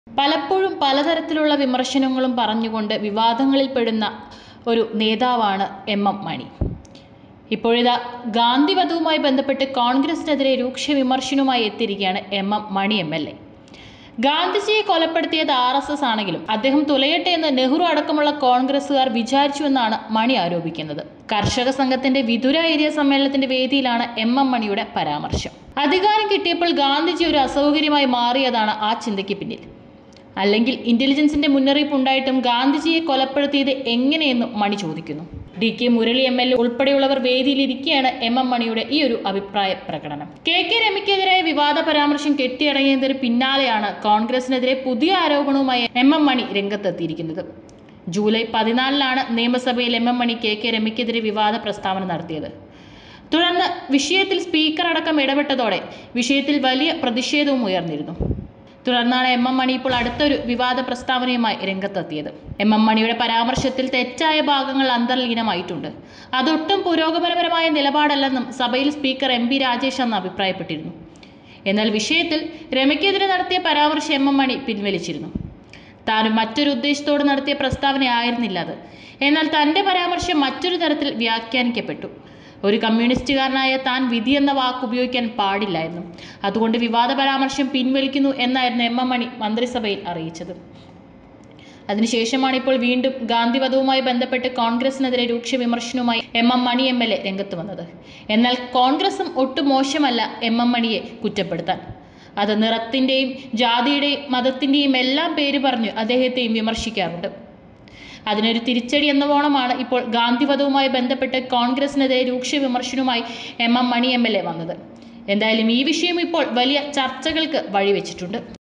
പലപ്പോഴും പലതരത്തിലുള്ള വിമർശനങ്ങളും പറഞ്ഞുകൊണ്ട് വിവാദങ്ങളിൽ പെടുന്ന ഒരു നേതാവാണ് എം എം മണി ഇപ്പോഴിതാ ഗാന്ധി വധവുമായി ബന്ധപ്പെട്ട് കോൺഗ്രസിനെതിരെ രൂക്ഷ വിമർശനവുമായി എത്തിയിരിക്കുകയാണ് M M Mani M L A ഗാന്ധിജിയെ കൊലപ്പെടുത്തിയത് ആർ എസ് എസ് ആണെങ്കിലും അദ്ദേഹം തുലയട്ടെ എന്ന് നെഹ്റു അടക്കമുള്ള കോൺഗ്രസുകാർ വിചാരിച്ചുവെന്നാണ് മണി ആരോപിക്കുന്നത് കർഷക സംഘത്തിന്റെ വിതുര ഏരിയ സമ്മേളനത്തിന്റെ വേദിയിലാണ് എം എം മണിയുടെ പരാമർശം അധികാരം കിട്ടിയപ്പോൾ ഗാന്ധിജി ഒരു അസൗകര്യമായി മാറിയതാണ് ആ ചിന്തയ്ക്ക് പിന്നിൽ അല്ലെങ്കിൽ ഇന്റലിജൻസിന്റെ മുന്നറിയിപ്പ് ഉണ്ടായിട്ടും ഗാന്ധിജിയെ കൊലപ്പെടുത്തിയത് എങ്ങനെയെന്നും മണി ചോദിക്കുന്നു D K Murali M L A ഉൾപ്പെടെയുള്ളവർ വേദിയിലിരിക്കെയാണ് എം എം മണിയുടെ ഈ ഒരു അഭിപ്രായ പ്രകടനം കെ കെ രമയ്ക്കെതിരായ വിവാദ പരാമർശം കെട്ടിയടങ്ങിയതിന് പിന്നാലെയാണ് കോൺഗ്രസിനെതിരെ പുതിയ ആരോപണവുമായി എം എം മണി രംഗത്തെത്തിയിരിക്കുന്നത് ജൂലൈ പതിനാലിനാണ് നിയമസഭയിൽ M M Mani K K രമയ്ക്കെതിരെ വിവാദ പ്രസ്താവന നടത്തിയത് തുടർന്ന് വിഷയത്തിൽ സ്പീക്കർ അടക്കം ഇടപെട്ടതോടെ വിഷയത്തിൽ വലിയ പ്രതിഷേധവും ഉയർന്നിരുന്നു തുടർന്നാണ് എം എം മണി ഇപ്പോൾ അടുത്തൊരു വിവാദ പ്രസ്താവനയുമായി രംഗത്തെത്തിയത് എം എം മണിയുടെ പരാമർശത്തിൽ തെറ്റായ ഭാഗങ്ങൾ അന്തർലീനമായിട്ടുണ്ട് അതൊട്ടും പുരോഗമനപരമായ നിലപാടല്ലെന്നും സഭയിൽ സ്പീക്കർ എം പി രാജേഷ് അന്ന് അഭിപ്രായപ്പെട്ടിരുന്നു എന്നാൽ വിഷയത്തിൽ രമയ്ക്കെതിരെ നടത്തിയ പരാമർശം എം എം മണി പിൻവലിച്ചിരുന്നു താൻ മറ്റൊരു ഉദ്ദേശത്തോട് നടത്തിയ പ്രസ്താവനയായിരുന്നില്ല അത് എന്നാൽ തൻ്റെ പരാമർശം മറ്റൊരു തരത്തിൽ വ്യാഖ്യാനിക്കപ്പെട്ടു ഒരു കമ്മ്യൂണിസ്റ്റുകാരനായ താൻ വിധി എന്ന വാക്ക് ഉപയോഗിക്കാൻ പാടില്ലായിരുന്നു അതുകൊണ്ട് വിവാദ പരാമർശം പിൻവലിക്കുന്നു എന്നായിരുന്നു എം എം മണി മന്ത്രിസഭയിൽ അറിയിച്ചത് അതിനുശേഷമാണ് ഇപ്പോൾ വീണ്ടും ഗാന്ധിവധവുമായി ബന്ധപ്പെട്ട് കോൺഗ്രസിനെതിരെ രൂക്ഷ വിമർശനവുമായി M M Mani M L A രംഗത്ത് വന്നത് എന്നാൽ കോൺഗ്രസും ഒട്ടും മോശമല്ല എം എം മണിയെ കുറ്റപ്പെടുത്താൻ അത് നിറത്തിൻ്റെയും ജാതിയുടെയും മതത്തിൻ്റെയും എല്ലാം പേര് പറഞ്ഞ് അദ്ദേഹത്തെയും വിമർശിക്കാറുണ്ട് അതിനൊരു തിരിച്ചടി എന്നവോണമാണ് ഇപ്പോൾ ഗാന്ധിവധവുമായി ബന്ധപ്പെട്ട് കോൺഗ്രസിനെതിരെ രൂക്ഷ വിമർശനവുമായി M M Mani M L A വന്നത് എന്തായാലും ഈ വിഷയം ഇപ്പോൾ വലിയ ചർച്ചകൾക്ക് വഴിവെച്ചിട്ടുണ്ട്